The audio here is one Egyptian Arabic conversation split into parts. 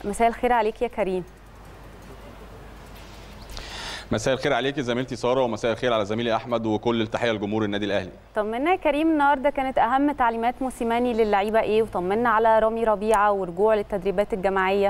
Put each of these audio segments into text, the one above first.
مساء الخير عليك يا كريم مساء الخير عليكي زميلتي ساره ومساء الخير على زميلي احمد وكل التحيه لجمهور النادي الاهلي طمنا يا كريم النهارده كانت اهم تعليمات موسيماني للعيبه ايه وطمنا على رامي ربيعه ورجوع للتدريبات الجماعيه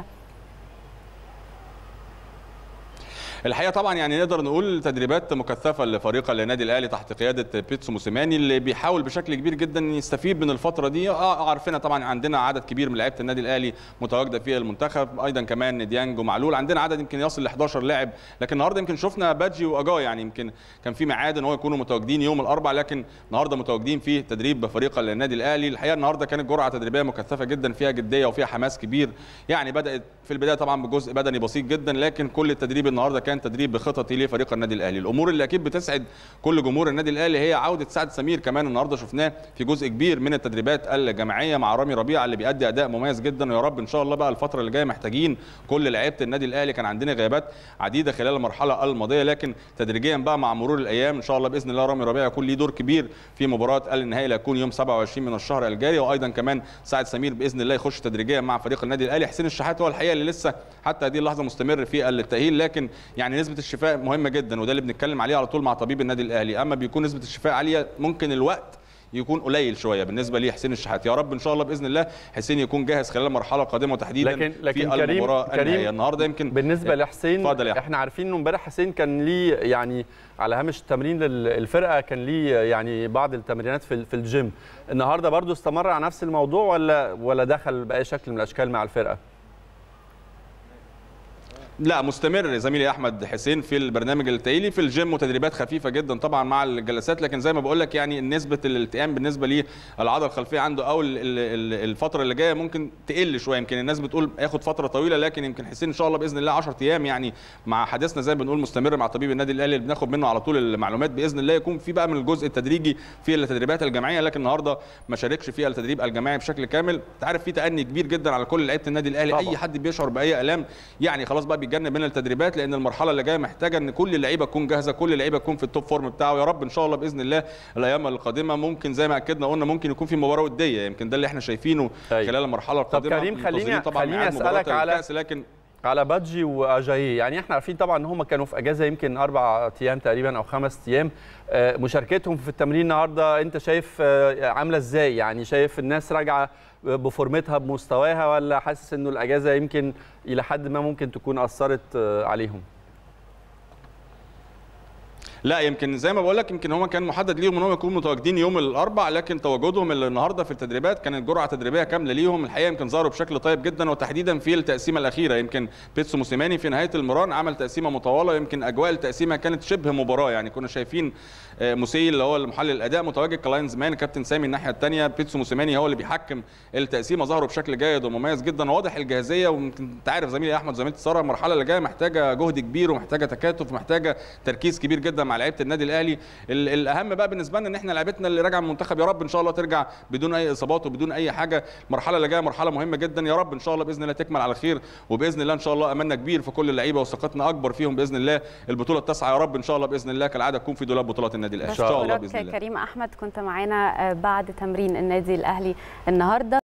الحقيقه طبعا يعني نقدر نقول تدريبات مكثفه لفريق النادي الاهلي تحت قياده بيتسو موسيماني اللي بيحاول بشكل كبير جدا يستفيد من الفتره دي اه عارفين طبعا عندنا عدد كبير من لعيبه النادي الاهلي متواجده في المنتخب ايضا كمان ديانج ومعلول عندنا عدد يمكن يصل ل 11 لاعب لكن النهارده يمكن شفنا بادجي واجا يعني يمكن كان في ميعاد ان هو يكونوا متواجدين يوم الاربعاء لكن النهارده متواجدين في تدريب فريق النادي الاهلي الحقيقه النهارده كانت جرعه تدريبيه مكثفه جدا فيها جديه وفيها حماس كبير يعني بدات في البدايه طبعا بجزء بدني بسيط جدا لكن كل التدريب النهارده كان تدريب بخطط لفريق النادي الاهلي الامور اللي اكيد بتسعد كل جمهور النادي الاهلي هي عوده سعد سمير كمان النهارده شفناه في جزء كبير من التدريبات الجماعيه مع رامي ربيعه اللي بيأدي اداء مميز جدا ويا رب ان شاء الله بقى الفتره اللي جايه محتاجين كل لعيبه النادي الاهلي كان عندنا غيابات عديده خلال المرحله الماضيه لكن تدريجيا بقى مع مرور الايام ان شاء الله باذن الله رامي ربيعه يكون ليه دور كبير في مباراه النهائي اللي هتكون يوم 27 من الشهر الجاري وايضا كمان سعد سمير باذن الله يخش تدريجيا مع فريق النادي الاهلي حسين الشحات هو الحقيقه اللي لسه حتى هذه اللحظه مستمر في التاهيل لكن يعني نسبه الشفاء مهمه جدا وده اللي بنتكلم عليه على طول مع طبيب النادي الاهلي اما بيكون نسبه الشفاء عاليه ممكن الوقت يكون قليل شويه بالنسبه لحسين الشحات يا رب ان شاء الله باذن الله حسين يكون جاهز خلال المرحله القادمه وتحديدا لكن لكن في كريم المباراه كريم النهائيه النهارده يمكن بالنسبه لحسين اتفضل يا احنا عارفين انه امبارح حسين كان ليه يعني على هامش التمرين للفرقه كان ليه يعني بعض التمرينات في في الجيم النهارده برضو استمر على نفس الموضوع ولا ولا دخل باي شكل من الاشكال مع الفرقه لا مستمر زميلي احمد حسين في البرنامج التاهيلي في الجيم وتدريبات خفيفه جدا طبعا مع الجلسات لكن زي ما بقول لك يعني نسبه الالتئام بالنسبه للعضله الخلفيه عنده او الفتره اللي جايه ممكن تقل شويه يمكن الناس بتقول ياخد فتره طويله لكن يمكن حسين ان شاء الله باذن الله 10 ايام يعني مع حديثنا زي ما بنقول مستمر مع طبيب النادي الاهلي اللي بناخد منه على طول المعلومات باذن الله يكون في بقى من الجزء التدريجي في التدريبات الجماعيه لكن النهارده ما شاركش في التدريب الجماعي بشكل كامل انت عارف في تاني كبير جدا على كل لعيبه النادي الاهلي طبعا. اي حد بيشعر باي الام يعني خلاص بقى بيتجنب من التدريبات لان المرحله اللي جايه محتاجه ان كل اللعيبه تكون جاهزه كل اللعيبه تكون في التوب فورم بتاعه يا رب ان شاء الله باذن الله الايام القادمه ممكن زي ما اكدنا قلنا ممكن يكون في مباراه وديه يمكن ده اللي احنا شايفينه أيوة. خلال المرحله القادمه طب كريم خليني طبعا خليني اسالك على لكن على بادجي واجاي يعني احنا عارفين طبعا ان هم كانوا في اجازه يمكن اربع ايام تقريبا او خمس ايام مشاركتهم في التمرين النهارده انت شايف عامله ازاي يعني شايف الناس راجعه بفورمتها بمستواها ولا حاسس انه الاجازه يمكن الى حد ما ممكن تكون اثرت عليهم لا يمكن زي ما بقول لك يمكن هم كان محدد ليهم ان هم يكونوا متواجدين يوم الاربع لكن تواجدهم النهارده في التدريبات كانت جرعه تدريبيه كامله ليهم الحقيقه يمكن ظهروا بشكل طيب جدا وتحديدا في التقسيمه الاخيره يمكن بيتسو موسيماني في نهايه المران عمل تقسيمه مطوله يمكن اجواء التقسيمه كانت شبه مباراه يعني كنا شايفين موسي اللي هو المحلل الاداء متواجد كلاين زمان كابتن سامي الناحيه الثانيه بيتسو موسيماني هو اللي بيحكم التقسيمه ظهروا بشكل جيد ومميز جدا واضح الجاهزيه ويمكن انت عارف زميلي احمد زميلتي ساره المرحله اللي جايه محتاجه جهد كبير ومحتاجه تكاتف ومحتاجه تركيز كبير جدا مع لعيبه النادي الاهلي الاهم بقى بالنسبه لنا ان احنا لعيبتنا اللي راجعه من المنتخب يا رب ان شاء الله ترجع بدون اي اصابات وبدون اي حاجه المرحله اللي جايه مرحله مهمه جدا يا رب ان شاء الله باذن الله تكمل على خير وباذن الله ان شاء الله املنا كبير في كل اللعيبه وثقتنا اكبر فيهم باذن الله البطوله التاسعه يا رب ان شاء الله باذن الله كالعاده تكون في دولاب بطولات النادي الاهلي ان شاء الله باذن الله كريم احمد كنت معانا بعد تمرين النادي الاهلي النهارده